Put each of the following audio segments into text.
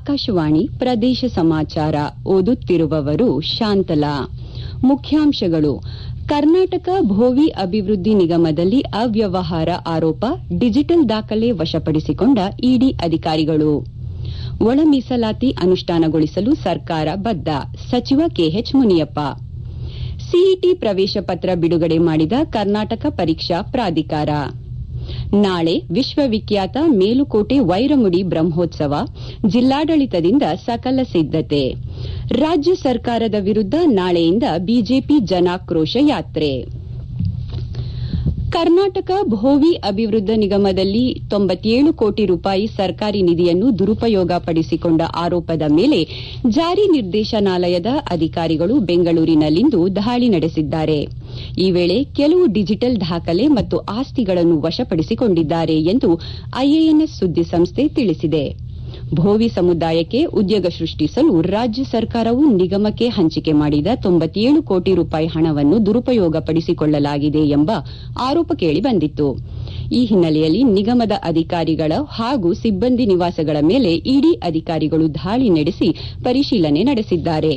ಆಕಾಶವಾಣಿ ಪ್ರದೇಶ ಸಮಾಚಾರ ಓದುತ್ತಿರುವವರು ಶಾಂತಲಾ ಮುಖ್ಯಾಂಶಗಳು ಕರ್ನಾಟಕ ಭೋವಿ ಅಭಿವೃದ್ಧಿ ನಿಗಮದಲ್ಲಿ ಅವ್ಯವಹಾರ ಆರೋಪ ಡಿಜಿಟಲ್ ದಾಖಲೆ ವಶಪಡಿಸಿಕೊಂಡ ಇಡಿ ಅಧಿಕಾರಿಗಳು ಒಳ ಮೀಸಲಾತಿ ಅನುಷ್ಠಾನಗೊಳಿಸಲು ಸರ್ಕಾರ ಬದ್ಧ ಸಚಿವ ಕೆಎಚ್ ಮುನಿಯಪ್ಪ ಸಿಇಟಿ ಪ್ರವೇಶ ಪತ್ರ ಬಿಡುಗಡೆ ಮಾಡಿದ ಕರ್ನಾಟಕ ಪರೀಕ್ಷಾ ಪ್ರಾಧಿಕಾರ ನಾಳೆ ವಿಶ್ವವಿಖ್ಯಾತ ಮೇಲುಕೋಟೆ ವೈರಮುಡಿ ಬ್ರಹ್ಮೋತ್ಸವ ಜಿಲ್ಲಾಡಳಿತದಿಂದ ಸಕಲ ಸಿದ್ದತೆ ರಾಜ್ಯ ಸರ್ಕಾರದ ವಿರುದ್ದ ನಾಳೆಯಿಂದ ಬಿಜೆಪಿ ಜನಾಕ್ರೋಶ ಯಾತ್ರೆ ಕರ್ನಾಟಕ ಭೋವಿ ಅಭಿವೃದ್ಧಿ ನಿಗಮದಲ್ಲಿ ತೊಂಬತ್ತೇಳು ಕೋಟಿ ರೂಪಾಯಿ ಸರ್ಕಾರಿ ನಿಧಿಯನ್ನು ದುರುಪಯೋಗ ಪಡಿಸಿಕೊಂಡ ಆರೋಪದ ಮೇಲೆ ಜಾರಿ ನಿರ್ದೇಶನಾಲಯದ ಅಧಿಕಾರಿಗಳು ಬೆಂಗಳೂರಿನಲ್ಲಿಂದು ದಾಳಿ ನಡೆಸಿದ್ದಾರೆ ಈ ವೇಳೆ ಕೆಲವು ಡಿಜಿಟಲ್ ದಾಖಲೆ ಮತ್ತು ಆಸ್ತಿಗಳನ್ನು ವಶಪಡಿಸಿಕೊಂಡಿದ್ದಾರೆ ಎಂದು ಐಎಎನ್ಎಸ್ ಸುದ್ದಿಸಂಸ್ಥೆ ತಿಳಿಸಿದೆ ಭೋವಿ ಸಮುದಾಯಕ್ಕೆ ಉದ್ಯೋಗ ಸೃಷ್ಟಿಸಲು ರಾಜ್ಯ ಸರ್ಕಾರವು ನಿಗಮಕ್ಕೆ ಹಂಚಿಕೆ ಮಾಡಿದ ತೊಂಬತ್ತೇಳು ಕೋಟಿ ರೂಪಾಯಿ ಹಣವನ್ನು ದುರುಪಯೋಗಪಡಿಸಿಕೊಳ್ಳಲಾಗಿದೆ ಎಂಬ ಆರೋಪ ಕೇಳಿಬಂದಿತ್ತು ಈ ಹಿನ್ನೆಲೆಯಲ್ಲಿ ನಿಗಮದ ಅಧಿಕಾರಿಗಳ ಹಾಗೂ ಸಿಬ್ಬಂದಿ ನಿವಾಸಗಳ ಮೇಲೆ ಇಡಿ ಅಧಿಕಾರಿಗಳು ದಾಳಿ ನಡೆಸಿ ಪರಿಶೀಲನೆ ನಡೆಸಿದ್ದಾರೆ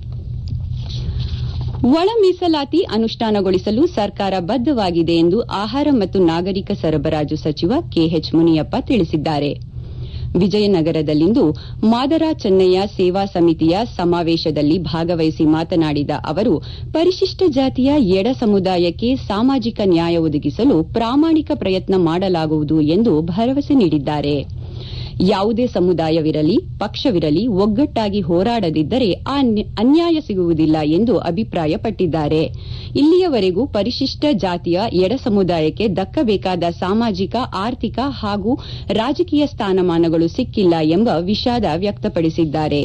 ಒಳ ಮೀಸಲಾತಿ ಅನುಷ್ಠಾನಗೊಳಿಸಲು ಸರ್ಕಾರ ಬದ್ದವಾಗಿದೆ ಎಂದು ಆಹಾರ ಮತ್ತು ನಾಗರಿಕ ಸರಬರಾಜು ಸಚಿವ ಕೆಎಚ್ ಮುನಿಯಪ್ಪ ತಿಳಿಸಿದ್ದಾರೆ ವಿಜಯನಗರದಲ್ಲಿಂದು ಮಾದರ ಚೆನ್ನಯ್ಯ ಸೇವಾ ಸಮಿತಿಯ ಸಮಾವೇಶದಲ್ಲಿ ಭಾಗವಹಿಸಿ ಮಾತನಾಡಿದ ಅವರು ಪರಿಶಿಷ್ಟ ಜಾತಿಯ ಎಡ ಸಮುದಾಯಕ್ಕೆ ಸಾಮಾಜಿಕ ನ್ಯಾಯ ಒದಗಿಸಲು ಪ್ರಾಮಾಣಿಕ ಪ್ರಯತ್ನ ಮಾಡಲಾಗುವುದು ಎಂದು ಭರವಸೆ ನೀಡಿದ್ದಾರೆ ಯಾವುದೇ ಸಮುದಾಯವಿರಲಿ ಪಕ್ಷವಿರಲಿ ಒಗ್ಗಟ್ಟಾಗಿ ಹೋರಾಡದಿದ್ದರೆ ಆ ಅನ್ಯಾಯ ಸಿಗುವುದಿಲ್ಲ ಎಂದು ಅಭಿಪ್ರಾಯಪಟ್ಟಿದ್ದಾರೆ ಇಲ್ಲಿಯವರೆಗೂ ಪರಿಶಿಷ್ಟ ಜಾತಿಯ ಎಡ ಸಮುದಾಯಕ್ಕೆ ದಕ್ಕಬೇಕಾದ ಸಾಮಾಜಿಕ ಆರ್ಥಿಕ ಹಾಗೂ ರಾಜಕೀಯ ಸ್ಥಾನಮಾನಗಳು ಸಿಕ್ಕಿಲ್ಲ ಎಂಬ ವಿಷಾದ ವ್ಯಕ್ತಪಡಿಸಿದ್ದಾರೆ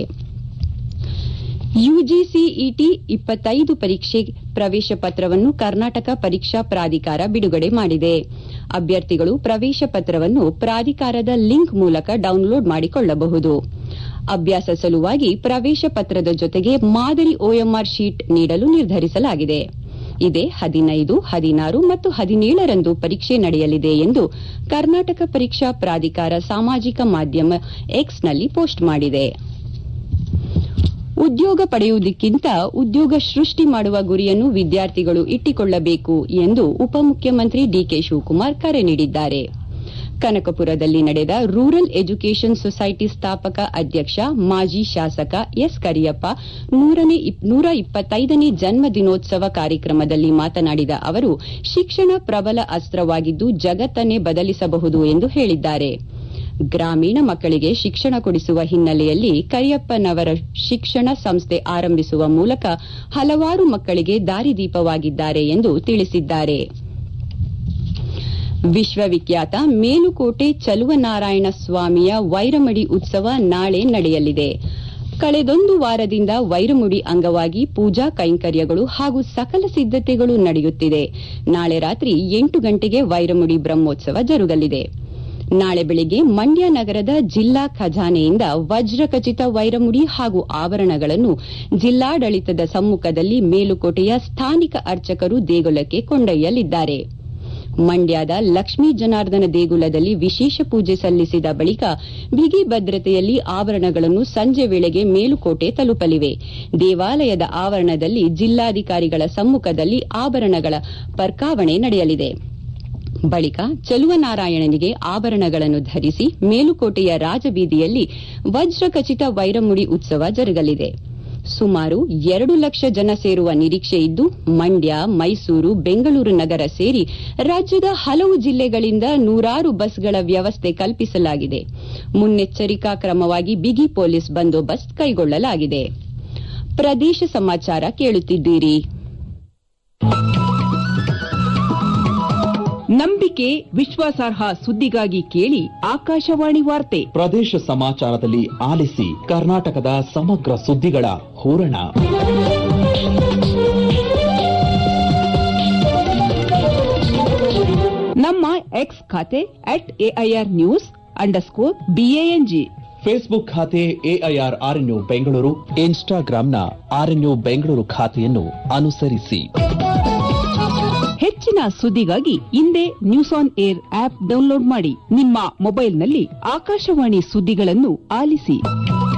ಯುಜಿಸಿಇಟಿ ಇಪ್ಪತ್ತೈದು ಪರೀಕ್ಷೆ ಪ್ರವೇಶ ಪತ್ರವನ್ನು ಕರ್ನಾಟಕ ಪರೀಕ್ಷಾ ಪ್ರಾಧಿಕಾರ ಬಿಡುಗಡೆ ಮಾಡಿದೆ ಅಭ್ಯರ್ಥಿಗಳು ಪ್ರವೇಶ ಪತ್ರವನ್ನು ಪ್ರಾಧಿಕಾರದ ಲಿಂಕ್ ಮೂಲಕ ಡೌನ್ಲೋಡ್ ಮಾಡಿಕೊಳ್ಳಬಹುದು ಅಭ್ಯಾಸ ಸಲುವಾಗಿ ಪ್ರವೇಶ ಪತ್ರದ ಜೊತೆಗೆ ಮಾದರಿ ಒಎಂಆರ್ ಶೀಟ್ ನೀಡಲು ನಿರ್ಧರಿಸಲಾಗಿದೆ ಇದೇ ಹದಿನೈದು ಹದಿನಾರು ಮತ್ತು ಹದಿನೇಳರಂದು ಪರೀಕ್ಷೆ ನಡೆಯಲಿದೆ ಎಂದು ಕರ್ನಾಟಕ ಪರೀಕ್ಷಾ ಪ್ರಾಧಿಕಾರ ಸಾಮಾಜಿಕ ಮಾಧ್ಯಮ ಎಕ್ಸ್ನಲ್ಲಿ ಪೋಸ್ಟ್ ಮಾಡಿದೆ ಉದ್ಯೋಗ ಪಡೆಯುವುದಕ್ಕಿಂತ ಉದ್ಯೋಗ ಸೃಷ್ಟಿ ಮಾಡುವ ಗುರಿಯನ್ನು ವಿದ್ಯಾರ್ಥಿಗಳು ಇಟ್ಟುಕೊಳ್ಳಬೇಕು ಎಂದು ಉಪಮುಖ್ಯಮಂತ್ರಿ ಡಿಕೆ ಶಿವಕುಮಾರ್ ಕರೆ ನೀಡಿದ್ದಾರೆ ಕನಕಪುರದಲ್ಲಿ ನಡೆದ ರೂರಲ್ ಎಜುಕೇಷನ್ ಸೊಸೈಟಿ ಸ್ಥಾಪಕ ಅಧ್ಯಕ್ಷ ಮಾಜಿ ಶಾಸಕ ಎಸ್ ಕರಿಯಪ್ಪ ನೂರ ಇಪ್ಪತ್ತೈದನೇ ಜನ್ಮ ದಿನೋತ್ಸವ ಕಾರ್ಯಕ್ರಮದಲ್ಲಿ ಮಾತನಾಡಿದ ಅವರು ಶಿಕ್ಷಣ ಪ್ರಬಲ ಅಸ್ತ್ರವಾಗಿದ್ದು ಜಗತ್ತನ್ನೇ ಬದಲಿಸಬಹುದು ಎಂದು ಹೇಳಿದ್ದಾರೆ ಗ್ರಾಮೀಣ ಮಕ್ಕಳಿಗೆ ಶಿಕ್ಷಣ ಕೊಡಿಸುವ ಹಿನ್ನೆಲೆಯಲ್ಲಿ ಕರಿಯಪ್ಪನವರ ಶಿಕ್ಷಣ ಸಂಸ್ಥೆ ಆರಂಭಿಸುವ ಮೂಲಕ ಹಲವಾರು ಮಕ್ಕಳಿಗೆ ದಾರಿದೀಪವಾಗಿದ್ದಾರೆ ಎಂದು ತಿಳಿಸಿದ್ದಾರೆ ವಿಶ್ವವಿಖ್ಯಾತ ಮೇಲುಕೋಟೆ ಚಲುವನಾರಾಯಣ ಸ್ವಾಮಿಯ ವೈರಮಡಿ ಉತ್ಸವ ನಾಳೆ ನಡೆಯಲಿದೆ ಕಳೆದೊಂದು ವಾರದಿಂದ ವೈರಮುಡಿ ಅಂಗವಾಗಿ ಪೂಜಾ ಕೈಂಕರ್ಯಗಳು ಹಾಗೂ ಸಕಲ ಸಿದ್ದತೆಗಳು ನಡೆಯುತ್ತಿದೆ ನಾಳೆ ರಾತ್ರಿ ಎಂಟು ಗಂಟೆಗೆ ವೈರಮುಡಿ ಬ್ರಹ್ಮೋತ್ಸವ ಜರುಗಲಿದೆ ನಾಳೆ ಬೆಳಿಗ್ಗೆ ಮಂಡ್ಯ ನಗರದ ಜಿಲ್ಲಾ ಖಜಾನೆಯಿಂದ ವಜ್ರಖಚಿತ ವೈರಮುಡಿ ಹಾಗೂ ಆಭರಣಗಳನ್ನು ಜಿಲ್ಲಾಡಳಿತದ ಸಮ್ಮುಖದಲ್ಲಿ ಮೇಲುಕೋಟೆಯ ಸ್ಥಾನಿಕ ಅರ್ಚಕರು ದೇಗುಲಕ್ಕೆ ಕೊಂಡೊಯ್ಯಲಿದ್ದಾರೆ ಮಂಡ್ಯದ ಲಕ್ಷ್ಮೀ ಜನಾರ್ದನ ದೇಗುಲದಲ್ಲಿ ವಿಶೇಷ ಪೂಜೆ ಸಲ್ಲಿಸಿದ ಬಳಿಕ ಬಿಗಿ ಭದ್ರತೆಯಲ್ಲಿ ಆಭರಣಗಳನ್ನು ಸಂಜೆ ವೇಳೆಗೆ ಮೇಲುಕೋಟೆ ತಲುಪಲಿವೆ ದೇವಾಲಯದ ಆವರಣದಲ್ಲಿ ಜಿಲ್ಲಾಧಿಕಾರಿಗಳ ಸಮ್ಮುಖದಲ್ಲಿ ಆಭರಣಗಳ ವರ್ಗಾವಣೆ ನಡೆಯಲಿದೆ ಬಳಿಕ ಚಲುವನಾರಾಯಣನಿಗೆ ಆಭರಣಗಳನ್ನು ಧರಿಸಿ ಮೇಲುಕೋಟೆಯ ರಾಜಬೀದಿಯಲ್ಲಿ ವಜ್ರಖಚಿತ ವೈರಮುಡಿ ಉತ್ಸವ ಜರುಗಲಿದೆ ಸುಮಾರು ಎರಡು ಲಕ್ಷ ಜನ ಸೇರುವ ನಿರೀಕ್ಷೆ ಇದ್ದು ಮಂಡ್ಯ ಮೈಸೂರು ಬೆಂಗಳೂರು ನಗರ ಸೇರಿ ರಾಜ್ಯದ ಹಲವು ಜಿಲ್ಲೆಗಳಿಂದ ನೂರಾರು ಬಸ್ಗಳ ವ್ಯವಸ್ಥೆ ಕಲ್ಪಿಸಲಾಗಿದೆ ಮುನ್ನೆಚ್ಚರಿಕಾ ಕ್ರಮವಾಗಿ ಬಿಗಿ ಪೊಲೀಸ್ ಬಂದೋಬಸ್ತ್ ಕೈಗೊಳ್ಳಲಾಗಿದೆ ಪ್ರದೇಶ ಸಮಾಚಾರ ಕೇಳುತ್ತಿದ್ದೀರಿ ನಂಬಿಕೆ ವಿಶ್ವಾಸಾರ್ಹ ಸುದ್ದಿಗಾಗಿ ಕೇಳಿ ಆಕಾಶವಾಣಿ ವಾರ್ತೆ ಪ್ರದೇಶ ಸಮಾಚಾರದಲ್ಲಿ ಆಲಿಸಿ ಕರ್ನಾಟಕದ ಸಮಗ್ರ ಸುದ್ದಿಗಳ ಹೂರಣ ನಮ್ಮ ಎಕ್ಸ್ ಖಾತೆ at AIR news underscore BANG Facebook ಖಾತೆ ಎಐಆರ್ ಆರ್ಎನ್ಯು ಬೆಂಗಳೂರು ಇನ್ಸ್ಟಾಗ್ರಾಂನ ಆರ್ಎನ್ಯು ಬೆಂಗಳೂರು ಖಾತೆಯನ್ನು ಅನುಸರಿಸಿ ಹೆಚ್ಚಿನ ಸುದ್ದಿಗಾಗಿ ಹಿಂದೆ news on air app download ಮಾಡಿ ನಿಮ್ಮ ಮೊಬೈಲ್ನಲ್ಲಿ ಆಕಾಶವಾಣಿ ಸುದ್ದಿಗಳನ್ನು ಆಲಿಸಿ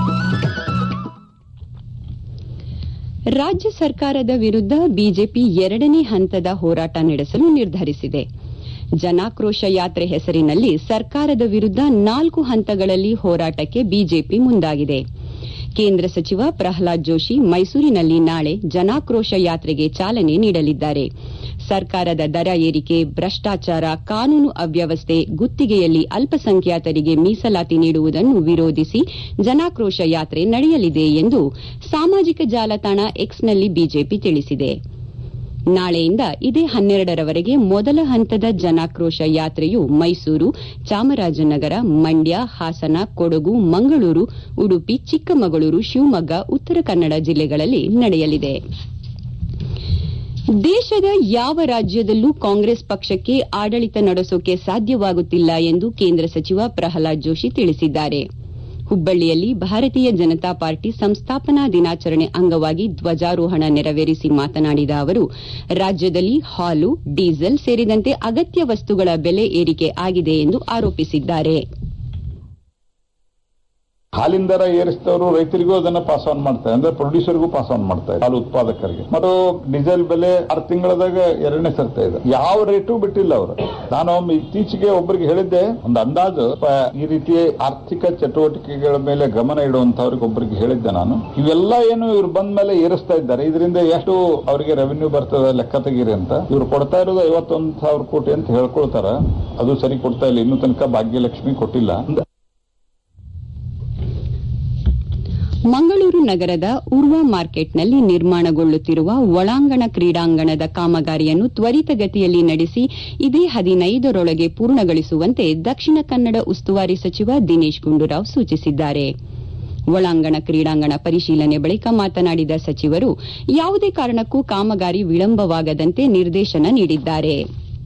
ರಾಜ್ಯ ಸರ್ಕಾರದ ವಿರುದ್ಧ ಬಿಜೆಪಿ ಎರಡನೇ ಹಂತದ ಹೋರಾಟ ನಡೆಸಲು ನಿರ್ಧರಿಸಿದೆ ಜನಾಕ್ರೋಶ ಯಾತ್ರೆ ಹೆಸರಿನಲ್ಲಿ ಸರ್ಕಾರದ ವಿರುದ್ಧ ನಾಲ್ಕು ಹಂತಗಳಲ್ಲಿ ಹೋರಾಟಕ್ಕೆ ಬಿಜೆಪಿ ಮುಂದಾಗಿದೆ ಕೇಂದ್ರ ಸಚಿವ ಪ್ರಹ್ಲಾದ್ ಜೋಶಿ ಮೈಸೂರಿನಲ್ಲಿ ನಾಳೆ ಜನಾಕ್ರೋಶ ಯಾತ್ರೆಗೆ ಚಾಲನೆ ನೀಡಲಿದ್ದಾರೆ ಸರ್ಕಾರದ ದರ ಏರಿಕೆ ಭ್ರಷ್ಟಾಚಾರ ಕಾನೂನು ಅವ್ಯವಸ್ಥೆ ಗುತ್ತಿಗೆಯಲ್ಲಿ ಅಲ್ಪಸಂಖ್ಯಾತರಿಗೆ ಮೀಸಲಾತಿ ನೀಡುವುದನ್ನು ವಿರೋಧಿಸಿ ಜನಾಕ್ರೋಶ ಯಾತ್ರೆ ನಡೆಯಲಿದೆ ಎಂದು ಸಾಮಾಜಿಕ ಜಾಲತಾಣ ಎಕ್ಸ್ನಲ್ಲಿ ಬಿಜೆಪಿ ತಿಳಿಸಿದೆ ನಾಳೆಯಿಂದ ಇದೇ ಹನ್ನೆರಡರವರೆಗೆ ಮೊದಲ ಹಂತದ ಜನಾಕ್ರೋಶ ಯಾತ್ರೆಯು ಮೈಸೂರು ಚಾಮರಾಜನಗರ ಮಂಡ್ಯ ಹಾಸನ ಕೊಡಗು ಮಂಗಳೂರು ಉಡುಪಿ ಚಿಕ್ಕಮಗಳೂರು ಶಿವಮೊಗ್ಗ ಉತ್ತರ ಕನ್ನಡ ಜಿಲ್ಲೆಗಳಲ್ಲಿ ನಡೆಯಲಿದೆ ದೇಶದ ಯಾವ ರಾಜ್ಯದಲ್ಲೂ ಕಾಂಗ್ರೆಸ್ ಪಕ್ಷಕ್ಕೆ ಆಡಳಿತ ನಡೆಸೋಕೆ ಸಾಧ್ಯವಾಗುತ್ತಿಲ್ಲ ಎಂದು ಕೇಂದ್ರ ಸಚಿವ ಪ್ರಹ್ಲಾದ್ ಜೋಶಿ ತಿಳಿಸಿದ್ದಾರೆ ಹುಬ್ಬಳ್ಳಿಯಲ್ಲಿ ಭಾರತೀಯ ಜನತಾ ಪಾರ್ಟಿ ಸಂಸ್ಥಾಪನಾ ದಿನಾಚರಣೆ ಅಂಗವಾಗಿ ಧ್ವಜಾರೋಹಣ ನೆರವೇರಿಸಿ ಮಾತನಾಡಿದ ಅವರು ರಾಜ್ಯದಲ್ಲಿ ಹಾಲು ಡೀಸೆಲ್ ಸೇರಿದಂತೆ ಅಗತ್ಯ ವಸ್ತುಗಳ ಬೆಲೆ ಏರಿಕೆ ಆಗಿದೆ ಎಂದು ಆರೋಪಿಸಿದ್ದಾರೆ ಹಾಲಿನ ದರ ಏರಿಸಿದವರು ರೈತರಿಗೂ ಅದನ್ನ ಪಾಸ್ ಆನ್ ಮಾಡ್ತಾರೆ ಅಂದ್ರೆ ಪ್ರೊಡ್ಯೂಸರ್ಗೂ ಪಾಸ್ ಆನ್ ಮಾಡ್ತಾರೆ ಹಾಲು ಉತ್ಪಾದಕರಿಗೆ ಮತ್ತು ಡೀಸೆಲ್ ಬೆಲೆ ಆರು ತಿಂಗಳದಾಗ ಎರಡನೇ ಸರ್ತಾ ಇದೆ ಯಾವ ರೇಟು ಬಿಟ್ಟಿಲ್ಲ ಅವರು ನಾನು ಒಮ್ಮೆ ಇತ್ತೀಚೆಗೆ ಒಬ್ಬರಿಗೆ ಹೇಳಿದ್ದೆ ಒಂದು ಅಂದಾಜು ಪ- ಈ ರೀತಿ ಆರ್ಥಿಕ ಚಟುವಟಿಕೆಗಳ ಮೇಲೆ ಗಮನ ಇಡುವಂತವ್ರಿಗೆ ಒಬ್ಬರಿಗೆ ಹೇಳಿದ್ದೆ ನಾನು ಇವೆಲ್ಲ ಏನು ಇವ್ರು ಬಂದ ಮೇಲೆ ಏರಿಸ್ತಾ ಇದ್ದಾರೆ ಇದರಿಂದ ಎಷ್ಟು ಅವರಿಗೆ ರೆವೆನ್ಯೂ ಬರ್ತದೆ ಲೆಕ್ಕ ತೆಗೀರಿ ಅಂತ ಇವ್ರು ಕೊಡ್ತಾ ಇರೋದು ಐವತ್ತೊಂದು ಸಾವಿರ ಕೋಟಿ ಅಂತ ಹೇಳ್ಕೊಳ್ತಾರ ಅದು ಸರಿ ಕೊಡ್ತಾ ಇಲ್ಲ ಇನ್ನೂ ತನಕ ಭಾಗ್ಯಲಕ್ಷ್ಮಿ ಕೊಟ್ಟಿಲ್ಲ ಮಂಗಳೂರು ನಗರದ ಉರ್ವ ಮಾರ್ಕೆಟ್ನಲ್ಲಿ ನಿರ್ಮಾಣಗೊಳ್ಳುತ್ತಿರುವ ಒಳಾಂಗಣ ಕ್ರೀಡಾಂಗಣದ ಕಾಮಗಾರಿಯನ್ನು ತ್ವರಿತಗತಿಯಲ್ಲಿ ನಡೆಸಿ ಇದೇ ಹದಿನೈದರೊಳಗೆ ಪೂರ್ಣಗೊಳಿಸುವಂತೆ ದಕ್ಷಿಣ ಕನ್ನಡ ಉಸ್ತುವಾರಿ ಸಚಿವ ದಿನೇಶ್ ಗುಂಡೂರಾವ್ ಸೂಚಿಸಿದ್ದಾರೆ ಒಳಾಂಗಣ ಕ್ರೀಡಾಂಗಣ ಪರಿಶೀಲನೆ ಬಳಿಕ ಮಾತನಾಡಿದ ಸಚಿವರು ಯಾವುದೇ ಕಾರಣಕ್ಕೂ ಕಾಮಗಾರಿ ವಿಳಂಬವಾಗದಂತೆ ನಿರ್ದೇಶನ ನೀಡಿದ್ದಾರೆ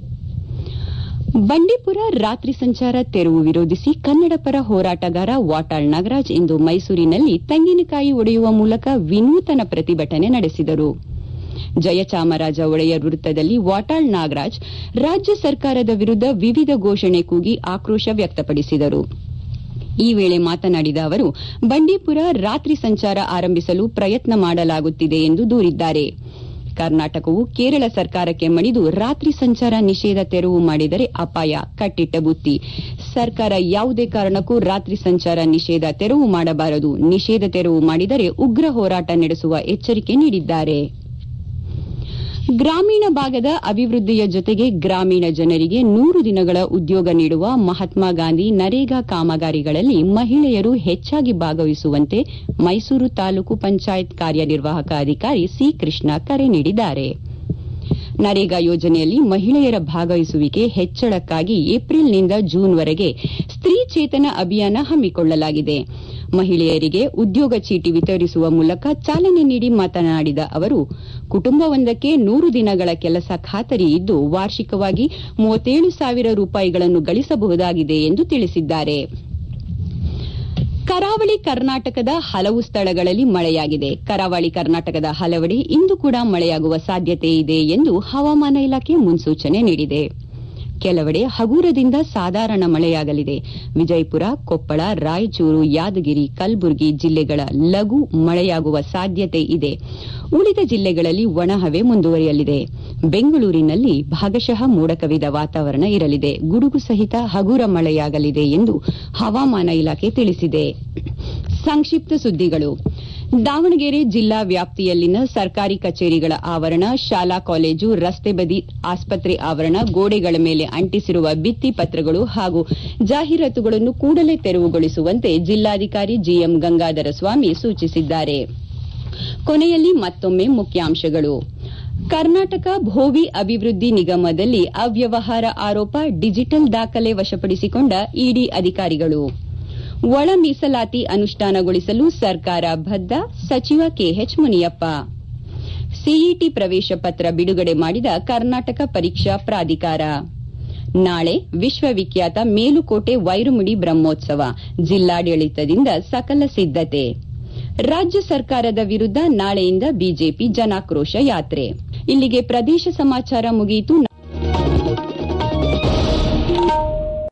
ಬಂಡೀಪುರ ರಾತ್ರಿ ಸಂಚಾರ ತೆರವು ವಿರೋಧಿಸಿ ಕನ್ನಡ ಪರ ಹೋರಾಟಗಾರ ವಾಟಾಳ್ ನಾಗರಾಜ್ ಇಂದು ಮೈಸೂರಿನಲ್ಲಿ ತೆಂಗಿನಕಾಯಿ ಒಡೆಯುವ ಮೂಲಕ ವಿನೂತನ ಪ್ರತಿಭಟನೆ ನಡೆಸಿದರು ಜಯಚಾಮರಾಜ ಒಡೆಯರ್ ವೃತ್ತದಲ್ಲಿ ವಾಟಾಳ್ ನಾಗರಾಜ್ ರಾಜ್ಯ ಸರ್ಕಾರದ ವಿರುದ್ಧ ವಿವಿಧ ಘೋಷಣೆ ಕೂಗಿ ಆಕ್ರೋಶ ವ್ಯಕ್ತಪಡಿಸಿದರು ಈ ವೇಳೆ ಮಾತನಾಡಿದ ಅವರು ಬಂಡೀಪುರ ರಾತ್ರಿ ಸಂಚಾರ ಆರಂಭಿಸಲು ಪ್ರಯತ್ನ ಮಾಡಲಾಗುತ್ತಿದೆ ಎಂದು ದೂರಿದ್ದಾರೆ ಕರ್ನಾಟಕವು ಕೇರಳ ಸರ್ಕಾರಕ್ಕೆ ಮಣಿದು ರಾತ್ರಿ ಸಂಚಾರ ನಿಷೇಧ ತೆರವು ಮಾಡಿದರೆ ಅಪಾಯ ಕಟ್ಟಿಟ್ಟ ಬುತ್ತಿ ಸರ್ಕಾರ ಯಾವುದೇ ಕಾರಣಕ್ಕೂ ರಾತ್ರಿ ಸಂಚಾರ ನಿಷೇಧ ತೆರವು ಮಾಡಬಾರದು ನಿಷೇಧ ತೆರವು ಮಾಡಿದರೆ ಉಗ್ರ ಹೋರಾಟ ನಡೆಸುವ ಎಚ್ಚರಿಕೆ ನೀಡಿದ್ದಾರೆ ಗ್ರಾಮೀಣ ಭಾಗದ ಅಭಿವೃದ್ಧಿಯ ಜೊತೆಗೆ ಗ್ರಾಮೀಣ ಜನರಿಗೆ ನೂರು ದಿನಗಳ ಉದ್ಯೋಗ ನೀಡುವ ಮಹಾತ್ಮ ಗಾಂಧಿ ನರೇಗಾ ಕಾಮಗಾರಿಗಳಲ್ಲಿ ಮಹಿಳೆಯರು ಹೆಚ್ಚಾಗಿ ಭಾಗವಹಿಸುವಂತೆ ಮೈಸೂರು ತಾಲೂಕು ಪಂಚಾಯತ್ ಕಾರ್ಯನಿರ್ವಾಹಕ ಅಧಿಕಾರಿ ಸಿ ಕೃಷ್ಣ ಕರೆ ನೀಡಿದ್ದಾರೆ ನರೇಗಾ ಯೋಜನೆಯಲ್ಲಿ ಮಹಿಳೆಯರ ಭಾಗವಹಿಸುವಿಕೆ ಹೆಚ್ಚಳಕ್ಕಾಗಿ ಏಪ್ರಿಲ್ನಿಂದ ಜೂನ್ವರೆಗೆ ಸ್ತ್ರೀ ಚೇತನ ಅಭಿಯಾನ ಹಮ್ಮಿಕೊಳ್ಳಲಾಗಿದೆ ಮಹಿಳೆಯರಿಗೆ ಉದ್ಯೋಗ ಚೀಟಿ ವಿತರಿಸುವ ಮೂಲಕ ಚಾಲನೆ ನೀಡಿ ಮಾತನಾಡಿದ ಅವರು ಕುಟುಂಬವೊಂದಕ್ಕೆ ನೂರು ದಿನಗಳ ಕೆಲಸ ಖಾತರಿ ಇದ್ದು ವಾರ್ಷಿಕವಾಗಿ ಮೂವತ್ತೇಳು ಸಾವಿರ ರೂಪಾಯಿಗಳನ್ನು ಗಳಿಸಬಹುದಾಗಿದೆ ಎಂದು ತಿಳಿಸಿದ್ದಾರೆ ಕರಾವಳಿ ಕರ್ನಾಟಕದ ಹಲವು ಸ್ಥಳಗಳಲ್ಲಿ ಮಳೆಯಾಗಿದೆ ಕರಾವಳಿ ಕರ್ನಾಟಕದ ಹಲವೆಡೆ ಇಂದು ಕೂಡ ಮಳೆಯಾಗುವ ಸಾಧ್ಯತೆ ಇದೆ ಎಂದು ಹವಾಮಾನ ಇಲಾಖೆ ಮುನ್ಸೂಚನೆ ನೀಡಿದೆ ಕೆಲವೆಡೆ ಹಗುರದಿಂದ ಸಾಧಾರಣ ಮಳೆಯಾಗಲಿದೆ ವಿಜಯಪುರ ಕೊಪ್ಪಳ ರಾಯಚೂರು ಯಾದಗಿರಿ ಕಲಬುರಗಿ ಜಿಲ್ಲೆಗಳ ಲಘು ಮಳೆಯಾಗುವ ಸಾಧ್ಯತೆ ಇದೆ ಉಳಿದ ಜಿಲ್ಲೆಗಳಲ್ಲಿ ಒಣಹವೆ ಮುಂದುವರಿಯಲಿದೆ ಬೆಂಗಳೂರಿನಲ್ಲಿ ಭಾಗಶಃ ಮೋಡ ಕವಿದ ವಾತಾವರಣ ಇರಲಿದೆ ಗುಡುಗು ಸಹಿತ ಹಗುರ ಮಳೆಯಾಗಲಿದೆ ಎಂದು ಹವಾಮಾನ ಇಲಾಖೆ ತಿಳಿಸಿದೆ ಸಂಕ್ಷಿಪ್ತ ಸುದ್ದಿಗಳು ದಾವಣಗೆರೆ ಜಿಲ್ಲಾ ವ್ಯಾಪ್ತಿಯಲ್ಲಿನ ಸರ್ಕಾರಿ ಕಚೇರಿಗಳ ಆವರಣ ಶಾಲಾ ಕಾಲೇಜು ರಸ್ತೆ ಬದಿ ಆಸ್ಪತ್ರೆ ಆವರಣ ಗೋಡೆಗಳ ಮೇಲೆ ಅಂಟಿಸಿರುವ ಭಿತ್ತಿ ಪತ್ರಗಳು ಹಾಗೂ ಜಾಹೀರಾತುಗಳನ್ನು ಕೂಡಲೇ ತೆರವುಗೊಳಿಸುವಂತೆ ಜಿಲ್ಲಾಧಿಕಾರಿ ಜಿಎಂ ಗಂಗಾಧರ ಸ್ವಾಮಿ ಸೂಚಿಸಿದ್ದಾರೆ ಕೊನೆಯಲ್ಲಿ ಮತ್ತೊಮ್ಮೆ ಮುಖ್ಯಾಂಶಗಳು ಕರ್ನಾಟಕ ಭೋವಿ ಅಭಿವೃದ್ಧಿ ನಿಗಮದಲ್ಲಿ ಅವ್ಯವಹಾರ ಆರೋಪ ಡಿಜಿಟಲ್ ದಾಖಲೆ ವಶಪಡಿಸಿಕೊಂಡ ಇಡಿ ಅಧಿಕಾರಿಗಳು ಒಳ ಮೀಸಲಾತಿ ಅನುಷ್ಠಾನಗೊಳಿಸಲು ಸರ್ಕಾರ ಬದ್ಧ ಸಚಿವ ಕೆಎಚ್ ಮುನಿಯಪ್ಪ ಸಿಇಟಿ ಪ್ರವೇಶ ಪತ್ರ ಬಿಡುಗಡೆ ಮಾಡಿದ ಕರ್ನಾಟಕ ಪರೀಕ್ಷಾ ಪ್ರಾಧಿಕಾರ ನಾಳೆ ವಿಶ್ವವಿಖ್ಯಾತ ಮೇಲುಕೋಟೆ ವೈರುಮುಡಿ ಬ್ರಹ್ಮೋತ್ಸವ ಜಿಲ್ಲಾಡಳಿತದಿಂದ ಸಕಲ ಸಿದ್ದತೆ ರಾಜ್ಯ ಸರ್ಕಾರದ ವಿರುದ್ಧ ನಾಳೆಯಿಂದ ಬಿಜೆಪಿ ಜನಾಕ್ರೋಶ ಯಾತ್ರೆ ಇಲ್ಲಿಗೆ ಪ್ರದೇಶ ಸಮಾಚಾರ ಮುಗಿಯಿತು